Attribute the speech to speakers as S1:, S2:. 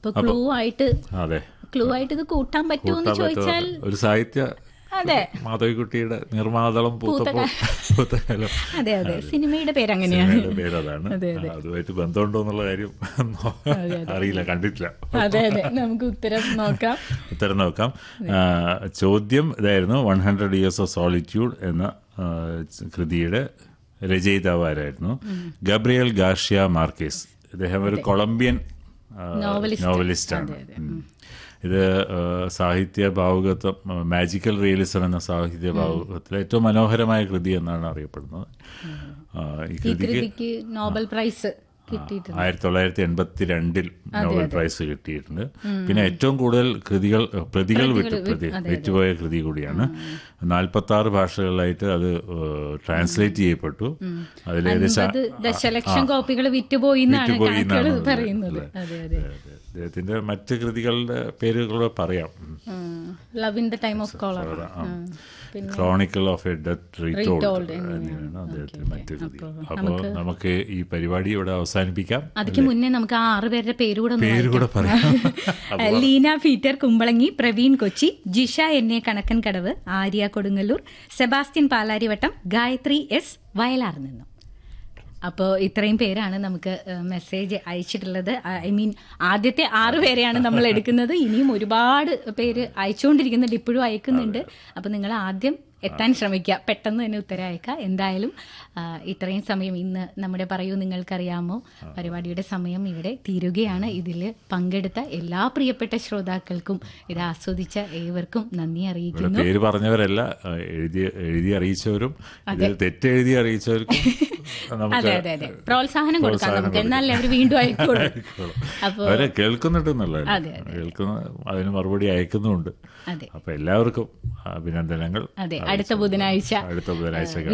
S1: അപ്പൊ ക്ലൂ ആയിട്ട്
S2: അതെ
S1: ക്ലൂ ആയിട്ട് ഇത് കൂട്ടാൻ പറ്റുമോ എന്ന്
S2: കൂട്ടാൻ
S1: ചോദിച്ചാൽ
S2: പറ്റുമോ? ഒരു സാഹിത്യ
S1: അതെ
S2: മാധവിക്കുട്ടിയുടെ നിർമ്മാതളം പൂത്തപ്പോൾ പൂത്തകാലം
S1: അതെ അതെ സിനിമയുടെ പേര് അങ്ങനെയാണ്
S2: സിനിമയുടെ പേരതാണ്
S1: അതെ,
S2: ആ, അതുമായിട്ട് ബന്ധമുണ്ടോ എന്നുള്ള കാര്യം അറിയില്ല കണ്ടിട്ടില്ല
S1: അതെ അതെ നമുക്ക് ഉത്തരം നോക്കാം
S2: ഉത്തരം നോക്കാം ആ, ചോദ്യം ഇതായിരുന്നു one hundred years of solitude എന്ന ആ, കൃതിയുടെ രചയിതാവ് ആരായിരുന്നു ഗബ്രിയൽ ഗാർഷ്യ മാർക്കേസ് ഇദ്ദേഹം ഒരു കൊളംബിയൻ ആ,
S1: നോവലിസ്റ്റ്.
S2: നോവലിസ്റ്റാണ് ഉം. ഇത് ആ, സാഹിത്യ ഭാവുകത്വം മാജിക്കൽ റിയലിസം എന്ന സാഹിത്യ ഭാവുകത്തിലെ ഏറ്റവും മനോഹരമായ കൃതി എന്നാണ് അറിയപ്പെടുന്നത് ആ, ഈ
S1: ഈ
S2: കൃതിക്ക്
S1: കൃതിക്ക് നോബൽ പ്രൈസ് കിട്ടിയിട്ടുണ്ട്
S2: ആയിരത്തി തൊള്ളായിരത്തി എൺപത്തി രണ്ടിൽ നോബൽ പ്രൈസ് കിട്ടിയിട്ടുണ്ട് പിന്നെ ഏറ്റവും കൂടുതൽ കൃതികൾ പ്രതികൾ വിട്ടു പ്രതി വിറ്റുപോയ കൃതി കൂടിയാണ് നാൽപ്പത്തി ആറ് ഭാഷകളിലായിട്ട് അത് ട്രാൻസ്ലേറ്റ് ചെയ്യപ്പെട്ടു അതിൽ ഏകദേശം
S1: അത് ദശലക്ഷം കോപ്പികൾ വിറ്റുപോയി എന്നാണ്
S2: വിറ്റുപോയി
S1: കണക്കുകൾ
S2: എന്നാണ്
S1: പറയുന്നത് അതെ അതെ
S2: അതെ. അദ്ദേഹത്തിന്റെ മറ്റ് കൃതികളുടെ പേരുകൾ പറയാം
S1: love in the time of cholera
S2: chronicle of a death retold
S1: Retold
S2: എന്നിവയാണ് അദ്ദേഹത്തിന്റെ മറ്റ് കൃതികൾ അപ്പോൾ നമുക്ക് ഈ പരിപാടി ഇവിടെ അവസാനിപ്പിക്കാം
S1: അതിക്ക് മുന്നേ നമുക്ക് ആ ആറ് പേരുടെ പേര് കൂടെ ഒന്ന്
S2: പേര് കൂടെ പറയാം
S1: വായിക്കാം. Leena Peter Kumbalangi Praveen Kochi Jisha N A Kanakkan Kadavu Arya Kodungallur Sebastian Palarivattam Gayathri S Vayalar നിന്നും അപ്പോൾ ഇത്രയും പേരാണ് നമുക്ക് മെസ്സേജ് അയച്ചിട്ടുള്ളത് ഐ മീൻ ആദ്യത്തെ ആറ് പേരെയാണ് നമ്മൾ എടുക്കുന്നത് ഇനിയും ഒരുപാട് പേര് അയച്ചുകൊണ്ടിരിക്കുന്നുണ്ട് ഇപ്പോഴും അയക്കുന്നുണ്ട് അപ്പോൾ നിങ്ങൾ ആദ്യം എത്താൻ ശ്രമിക്കുക പെട്ടെന്ന് തന്നെ ഉത്തരം അയക്കുക എന്തായാലും ആ, ഇത്രയും സമയം ഇന്ന് നമ്മുടെ പറയൂ നിങ്ങൾക്കറിയാമോ പരിപാടിയുടെ സമയം ഇവിടെ തീരുകയാണ് ഇതിൽ പങ്കെടുത്ത എല്ലാ പ്രിയപ്പെട്ട ശ്രോതാക്കൾക്കും ഇത് ആസ്വദിച്ച ഏവർക്കും നന്ദി
S2: ഇവിടെ
S1: അറിയിക്കുന്നു
S2: പേര് പറഞ്ഞവരല്ല ആ, എഴുതി എഴുതി അറിയിച്ചവരും ഇത് തെറ്റെഴുതി അറിയിച്ചവർക്കും നമുക്ക്
S1: അതെ അതെ അതെ പ്രോത്സാഹനം കൊടുക്കാം നമുക്ക് എന്നാലേ അവർ വീണ്ടും അയക്കുള്ളൂ അപ്പോൾ
S2: അവരെ കേൾക്കുന്നുണ്ടെന്നുള്ള
S1: അതെ,
S2: കേൾക്കുന്ന അതിന് മറുപടി അയക്കുന്നുമുണ്ട്
S1: അതെ
S2: അപ്പൊ എല്ലാവർക്കും അഭിനന്ദനങ്ങൾ
S1: അതെ അടുത്ത ബുധനാഴ്ച
S2: അടുത്ത ബുധനാഴ്ച